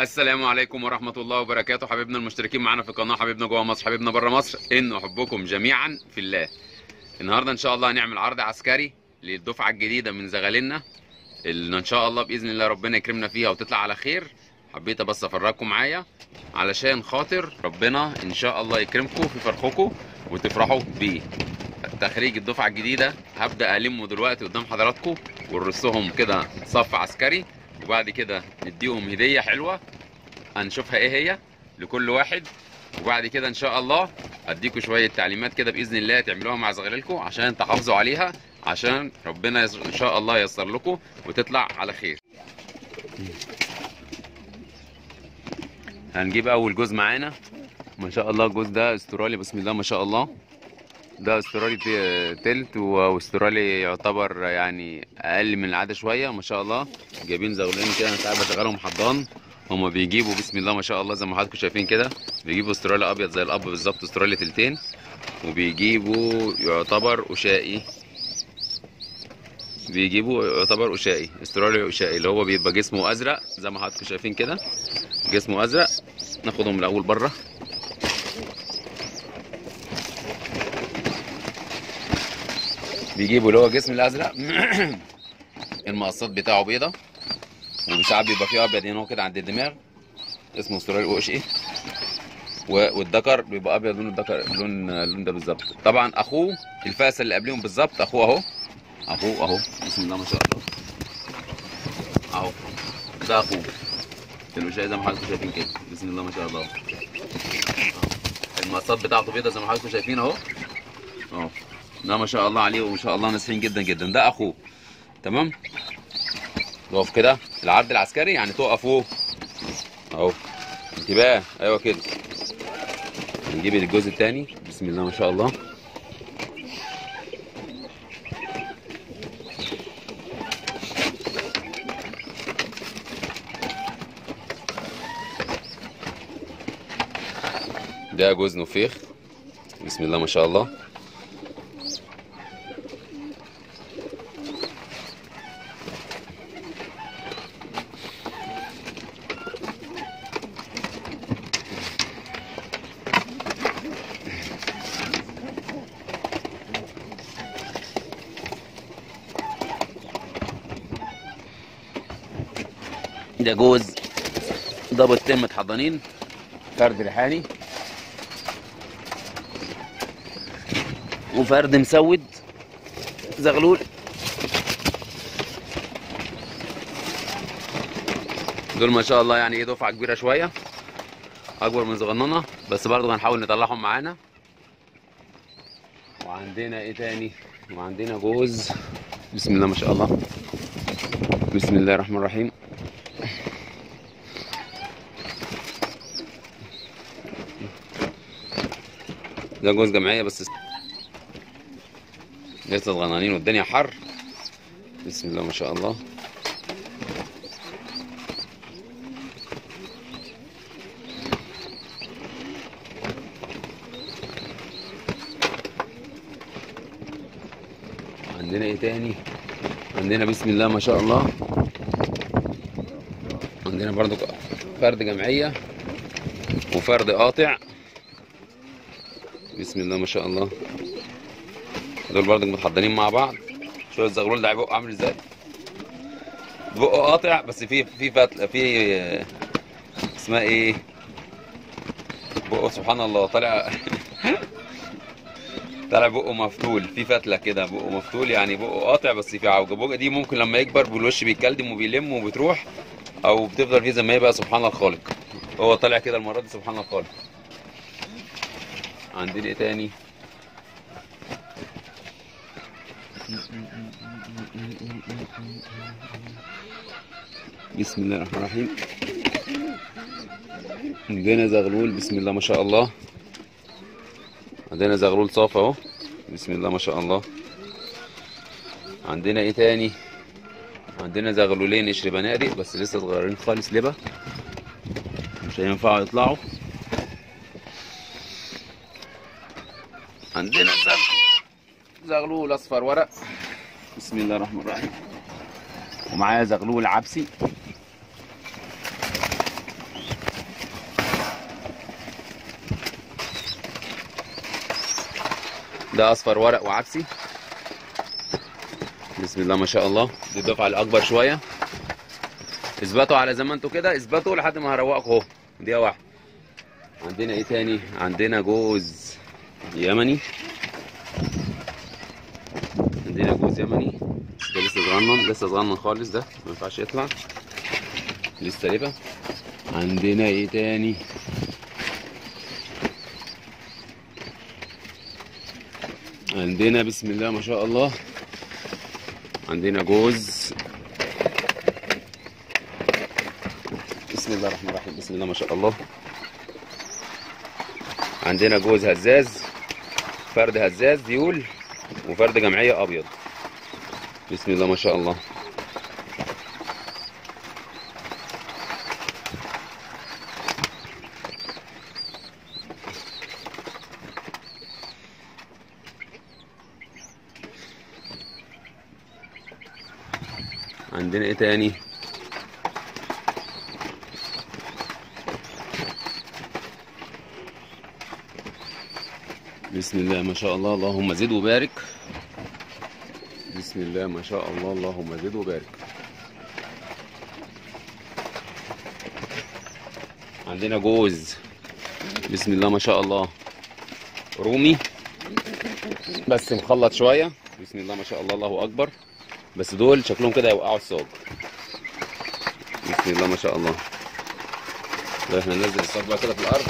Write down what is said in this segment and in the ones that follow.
السلام عليكم ورحمة الله وبركاته حبيبنا المشتركين معانا في القناة حبيبنا جوه مصر حبيبنا بره مصر إن أحبكم جميعا في الله النهاردة إن شاء الله هنعمل عرض عسكري للدفعة الجديدة من زغالنا اللي إن شاء الله بإذن الله ربنا يكرمنا فيها وتطلع على خير حبيت بس أفرجكم معايا علشان خاطر ربنا إن شاء الله يكرمكم في فرحكم وتفرحوا بيه تخريج الدفعة الجديدة هبدأ ألمه دلوقتي قدام حضراتكم ونرصهم كده صف عسكري وبعد كده نديهم هدية حلوة هنشوفها ايه هي لكل واحد وبعد كده ان شاء الله اديكم شوية تعليمات كده بإذن الله تعملوها مع زغللكم عشان تحافظوا عليها عشان ربنا يس- ان شاء الله ييسر لكم وتطلع على خير هنجيب اول جوز معانا ما شاء الله الجوز ده استرالي بسم الله ما شاء الله ده استرالي تي- تلت واسترالي يعتبر يعني اقل من العاده شويه ما شاء الله جايبين زغلين كده انا ساعات بشغلهم حضان هما بيجيبوا بسم الله ما شاء الله زي ما حضراتكم شايفين كده بيجيبوا استرالي ابيض زي الاب بالظبط استرالي تلتين وبيجيبوا يعتبر اشائي بيجيبوا يعتبر اشائي استرالي اشائي اللي هو بيبقى جسمه ازرق زي ما حضراتكم شايفين كده جسمه ازرق ناخدهم الاول بره بيجيبوا اللي هو الجسم الازرق المقصات بتاعه بيضه وساعات بيبقى فيه ابيض هنا كده عند الدماغ اسمه استرالي اوش ايه و- والذكر بيبقى ابيض لون الذكر لون اللون ده بالظبط طبعا اخوه الفاس اللي قبليهم بالظبط اخوه اهو اخوه اهو بسم الله ما شاء الله اهو ده اخوه الوشاي زي ما حضراتكم شايفين كده بسم الله ما شاء الله أهو. المقصات بتاعته بيضه زي ما حضراتكم شايفين اهو اهو ده ما شاء الله عليه وما شاء الله ناصحين جدا جدا ده اخوه تمام نقف كده العرض العسكري يعني تقفوا اهو انتباه ايوه كده نجيب الجزء الثاني بسم الله ما شاء الله ده جوز نفيخ بسم الله ما شاء الله ده جوز ضبطتين متحضنين فرد ريحاني وفرد مسود زغلول دول ما شاء الله يعني ايه دفعه كبيره شويه اكبر من صغننه بس برضه هنحاول نطلعهم معانا وعندنا ايه تاني وعندنا جوز بسم الله ما شاء الله بسم الله الرحمن الرحيم ده جوز جمعيه بس لسه صغنانين والدنيا حر بسم الله ما شاء الله عندنا ايه تاني عندنا بسم الله ما شاء الله عندنا برضو فرد جمعية وفرد قاطع بسم الله ما شاء الله دول برضو متحضنين مع بعض شوف الزغلول ده بقه عامل ازاي بقه قاطع بس في في فتله في اسمها ايه بقه سبحان الله طالع طالع بقه مفتول في فتله كده بقه مفتول يعني بقه قاطع بس في عوجه بقه دي ممكن لما يكبر بالوش بيتكلم وبيلم وبتروح او بتفضل فيه زي ما هي بقى سبحان الخالق هو طالع كده المره دي سبحان الخالق عندنا ايه تاني بسم الله الرحمن الرحيم عندنا زغلول بسم الله ما شاء الله عندنا زغلول صافي اهو بسم الله ما شاء الله عندنا ايه تاني عندنا زغلولين قشر بنادق بس لسه صغيرين خالص لبه مش هينفعوا يطلعوا عندنا زغ... زغلول اصفر ورق بسم الله الرحمن الرحيم ومعايا زغلول عبسي ده اصفر ورق وعدسي بسم الله ما شاء الله دي الدفعه الاكبر شويه اثبتوا على زي ما انتوا كده اثبتوا لحد ما هروقكم اهو دقيقه واحده عندنا ايه تاني عندنا جوز يمني عندنا جوز يمني ده لسه صغنن لسه صغنن خالص ده ما ينفعش يطلع لسه ربا عندنا ايه تاني عندنا بسم الله ما شاء الله عندنا جوز بسم الله الرحمن الرحيم بسم الله ما شاء الله عندنا جوز هزاز فرد هزاز ديول وفرد جمعية أبيض بسم الله ما شاء الله عندنا ايه تاني بسم الله ما شاء الله اللهم زد وبارك بسم الله ما شاء الله اللهم زد وبارك عندنا جوز بسم الله ما شاء الله رومي بس مخلط شوية بسم الله ما شاء الله الله أكبر بس دول شكلهم كده يوقعوا الصاج بسم الله ما شاء الله طيب احنا ننزل الصاج بقى كده في الأرض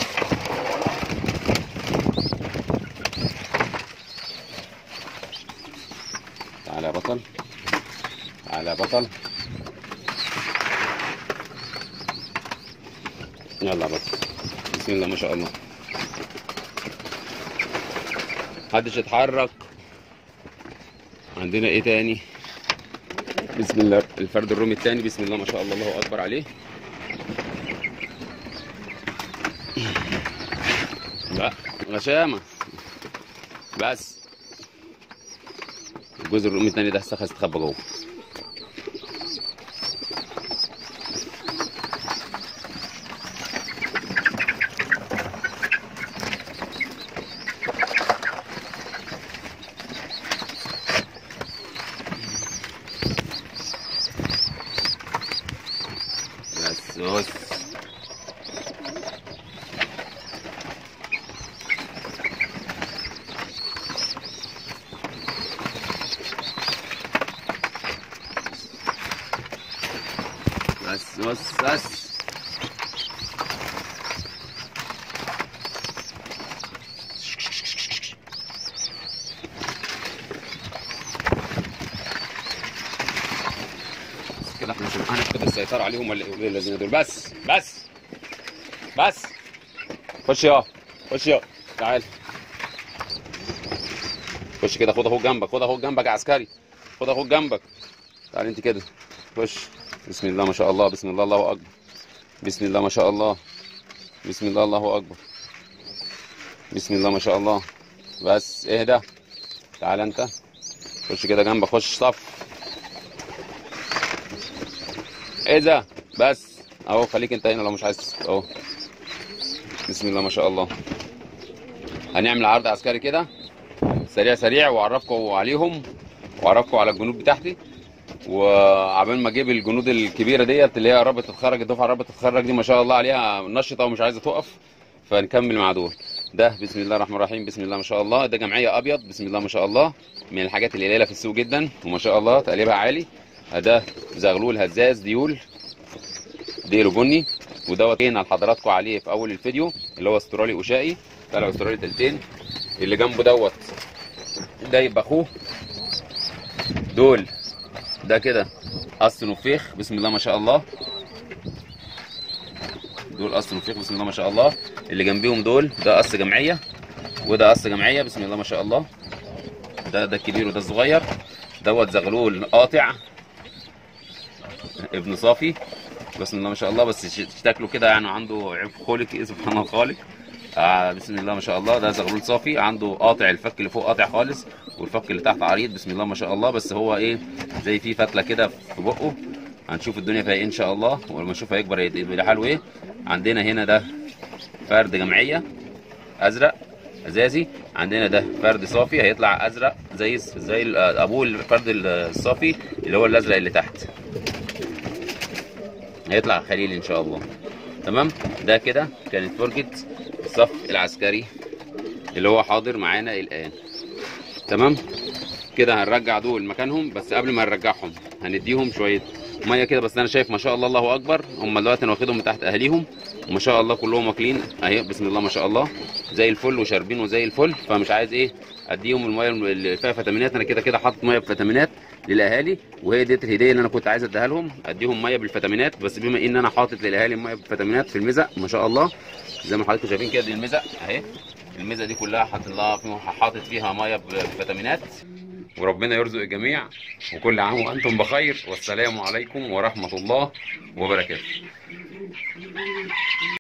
تعالى يا بطل تعالى يا بطل يلا يا بطل بسم الله ما شاء الله محدش يتحرك عندنا ايه تاني بسم الله الفرد الرومي التاني بسم الله ما شاء الله الله اكبر عليه لا غشامة بس الجزء الرومي التاني ده استخ استخبى جوه بس بص بس بس بس بس كده احنا مش هنفقد السيطرة عليهم ولا ايه الذين دول بس بس بس خش يا خش يا تعال خش كده خد اخوك جنبك خد اخوك جنبك يا عسكري خد اخوك جنبك تعال انت كده خش بسم الله ما شاء الله بسم الله الله اكبر بسم الله ما شاء الله بسم الله الله اكبر بسم الله ما شاء الله بس اهدى تعال انت خش كده جنبك خش صف ايه ده بس اهو خليك انت هنا لو مش عايز اهو بسم الله ما شاء الله هنعمل عرض عسكري كده سريع سريع واعرفكم عليهم واعرفكم على الجنود بتاعتي وعبال ما اجيب الجنود الكبيره ديت اللي هي قربت تتخرج الدفعه قربت تتخرج دي ما شاء الله عليها نشطه ومش عايزه تقف فنكمل مع دول ده بسم الله الرحمن الرحيم بسم الله ما شاء الله ده جمعيه ابيض بسم الله ما شاء الله من الحاجات اللي قليله في السوق جدا وما شاء الله تقليبها عالي ده زغلول هزاز ديول ديله بني ودوت كان على حضراتكم عليه في اول الفيديو اللي هو استرالي اشائي طلع استرالي تلتين اللي جنبه دوت ده يبقى اخوه دول ده كده قص نفيخ بسم الله ما شاء الله دول قص نفيخ بسم الله ما شاء الله اللي جنبيهم دول ده قص جمعيه وده قص جمعيه بسم الله ما شاء الله ده ده الكبير وده الصغير دوت زغلول قاطع ابن صافي بسم الله ما شاء الله بس ش- شكله كده يعني عنده عيب خلقي سبحان الخالق آه بسم الله ما شاء الله ده زغلول صافي عنده قاطع الفك اللي فوق قاطع خالص والفك اللي تحت عريض بسم الله ما شاء الله بس هو ايه زي فيه فتله كده في بقه هنشوف الدنيا فيها ايه ان شاء الله ولما نشوف هيكبر يبقى حاله ايه عندنا هنا ده فرد جمعيه ازرق ازازي عندنا ده فرد صافي هيطلع ازرق زي زي ال- ابوه الفرد الصافي اللي هو الازرق اللي تحت هيطلع خليل ان شاء الله تمام ده كده كانت فرجة الصف العسكري اللي هو حاضر معانا الان تمام كده هنرجع دول مكانهم بس قبل ما نرجعهم هنديهم شويه ميه كده بس انا شايف ما شاء الله الله اكبر هم دلوقتي انا واخدهم من تحت اهاليهم وما شاء الله كلهم واكلين اهي بسم الله ما شاء الله زي الفل وشاربين وزي الفل فمش عايز ايه اديهم الميه اللي فيها فيتامينات انا كده كده حاطط ميه بفيتامينات للاهالي وهي ديت الهديه اللي انا كنت عايز اديها لهم اديهم ميه بالفيتامينات بس بما ان انا حاطط للاهالي ميه بالفيتامينات في المزق ما شاء الله زي ما حضراتكم شايفين كده دي المزق اهي المزق دي كلها حاطط لها فيها- حاطط فيها ميه بفيتامينات وربنا يرزق الجميع وكل عام وانتم بخير والسلام عليكم ورحمه الله وبركاته